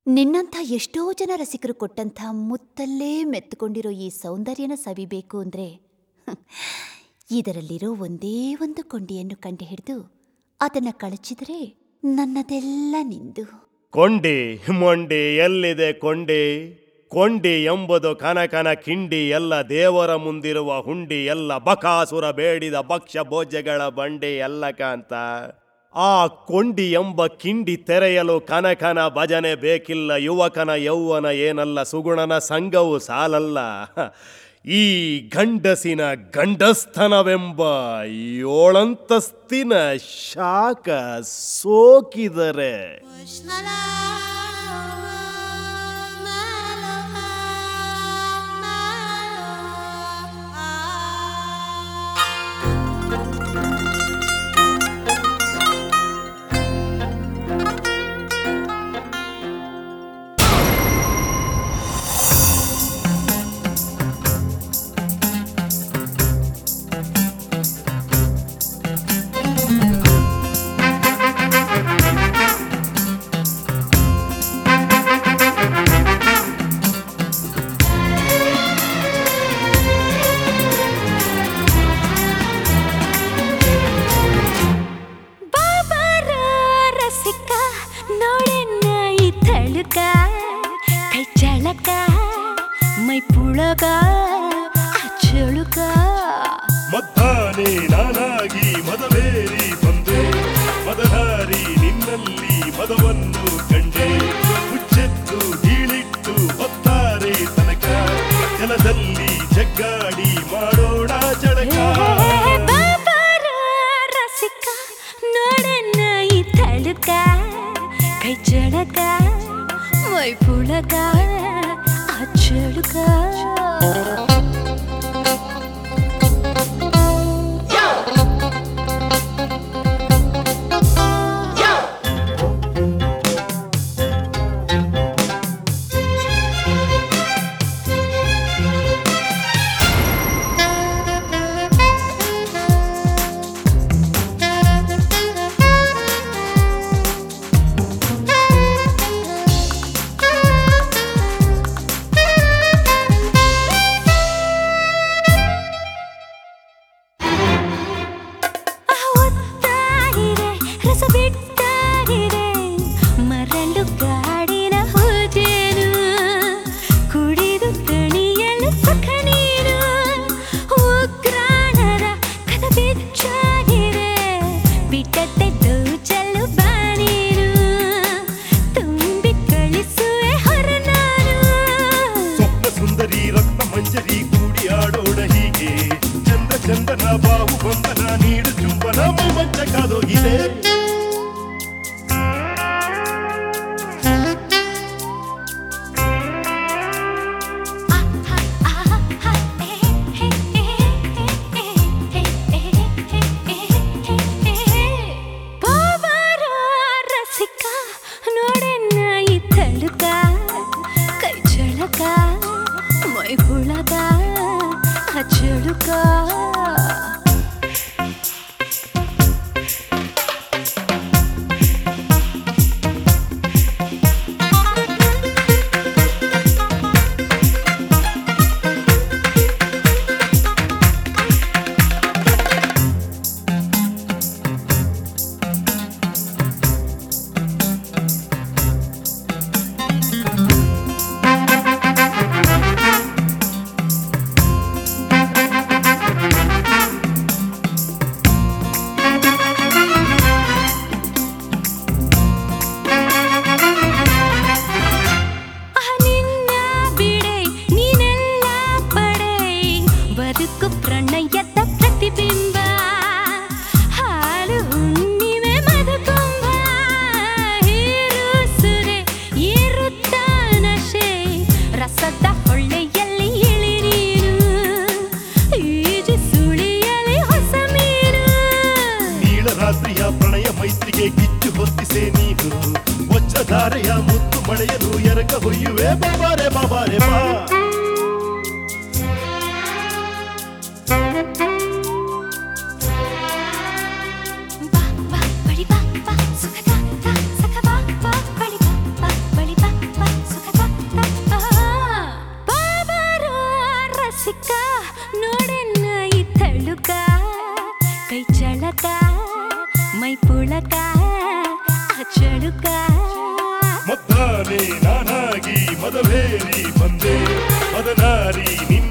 ನಿನ್ನಂಥ ಎಷ್ಟೋ ಜನ ರಸಿಕರು ಕೊಟ್ಟಂಥ ಮುತ್ತಲ್ಲೇ ಮೆತ್ತುಕೊಂಡಿರೋ ಈ ಸೌಂದರ್ಯನ ಸವಿಬೇಕು ಅಂದರೆ ಇದರಲ್ಲಿರೋ ಒಂದೇ ಒಂದು ಕೊಂಡಿಯನ್ನು ಕಂಡುಹಿಡಿದು ಅದನ್ನು ಕಳಚಿದರೆ ನನ್ನದೆಲ್ಲ ನಿಂದು ಕೊಂಡಿ ಮೊಂಡಿ ಎಲ್ಲಿದೆ ಕೊಂಡಿ ಕೊಂಡಿ ಎಂಬುದು ಕನಕನ ಕಿಂಡಿ ಎಲ್ಲ ದೇವರ ಮುಂದಿರುವ ಹುಂಡಿ ಎಲ್ಲ ಬಕಾಸುರ ಬೇಡಿದ ಭಕ್ಷ್ಯ ಭೋಜ್ಯಗಳ ಬಂಡಿ ಎಲ್ಲ ಕಾಂತ ಆ ಕೊಂಡಿ ಎಂಬ ಕಿಂಡಿ ತೆರೆಯಲು ಕನಕನ ಭಜನೆ ಬೇಕಿಲ್ಲ ಯುವಕನ ಯೌವನ ಏನಲ್ಲ ಸುಗುಣನ ಸಂಘವು ಸಾಲಲ್ಲ ಈ ಗಂಡಸಿನ ಗಂಡಸ್ಥನವೆಂಬ ಏಳಂತಸ್ತಿನ ಶಾಖ ಸೋಕಿದರೆ ಬಾಬಾರ ರಸಿಕ ನೋಡೆನ್ನ ಈ ತಳುಕ ಕೈ ಚಳಕ ಮೈ ಪುಳಗ ಆ ಚಳುಕ ಮದ್ದಾನೆ ನಾನಾಗಿ ಮದವೇರಿ ಬಂದೆ ಮದಹಾರಿ ನಿನ್ನಲ್ಲಿ ಮದವನ್ನು ಕಂಡೆ ಹುಚ್ಚೆತ್ತು ಹೀಳಿಟ್ಟು ಹೊತ್ತಾರೆ ತನಕ ಜಲದಲ್ಲಿ ಜಗ್ಗಾಡಿ ಮಾಡೋಣ ಜಳಕ ಏ ಬಾಬಾರ ರಸಿಕ ನೋಡೆನ್ನ ಈ ತಳುಕ ಕೈ ಚಳಕ ಮೈ ಪುಳಗ ಆ ಚಳುಕ ಒತ್ತಾಯಿರೆ ರಸ ಬಿಟ್ಟಾಯಿರೆ ಮರಳು ಕಾಡಿನ ಹೋಜೇನು ಕುಡಿದು ತಣಿಯಲು ಸುಖ ನೀನು ಉಗ್ರಾಣರ ಕದ ಬಿಚ್ಚಾಯಿರೆ ಬಿಟ್ಟತ್ತೆ ದೋಚಲು ಬಾನೀನು ತುಂಬಿ ಕಳಿಸುವೆ ಹೊರ ನಾನು ಸ್ವಪ್ನ ಸುಂದರಿ ರತ್ನ ಮಂಜರಿ ಕೂಡಿ ಆಡೋಣ ಹೀಗೆ ಚಂದ ಚಂದನ ಬಾಹು ಬಂಧನ ನೀಡು ಚುಂಬನ ಮಂಚ ಕಾದೋಗಿದೆ ಬಾಬಾರ ರಸಿಕ ನೋಡೆನ್ನ ಈ ತಳುಕ ಕೈ ಚಳಕ ಮೈ ಹುಳಗ ಆ ಚಳುಕ ಆ ನಿನ್ನ ಬಿಡೆ ನೀನೆಲ್ಲ ಪಡೆ ಬದುಕು ಪ್ರಣಯದ ಪ್ರತಿಬಿಂಬ ಹಾಲು ಹುಣ್ಣಿಮೆ ಮಧುಕುಂಭ ಹೀರು ಸುರೆ ಏರುತ್ತ ನಶೆ ರಸದ ಹೊಳ್ಳೆಯಲ್ಲಿ ಇಳಿನೀರು ಈಜು ಸುಳಿಯಲಿ ಹೊಸ ಮೀನು ನೀಳರಾತ್ರಿಯ ಪ್ರಣಯ ಮೈತ್ರಿಗೆ ಕಿಚ್ಚು ಹೊತ್ತಿಸೆ ನೀನು ವಜ್ರಧಾರೆಯ ಮುತ್ತು ಮಳೆಯನು ಎರಗ ಹೊಯ್ಯುವೆ ಬಾಬಾರೆ ಬಾಬಾರೆ ಬಾ ಬಾ ಬಾ ಬಳಿ ಬಾ ಬಾ ಸುಖದ ಸಖ ಬಾ ಬಾ ಬಳಿ ಬಾ ಬಾ ಬಳಿ ಬಾ ಬಾ ಚಳಕ ಮೈ ಪುಳಕ ಚಳುಕ ಮದ್ದಾನೆ ನಾನಾಗಿ ಮದವೇರಿ ಬಂದೆ ಮದನಾರಿ ನಿನ್ನ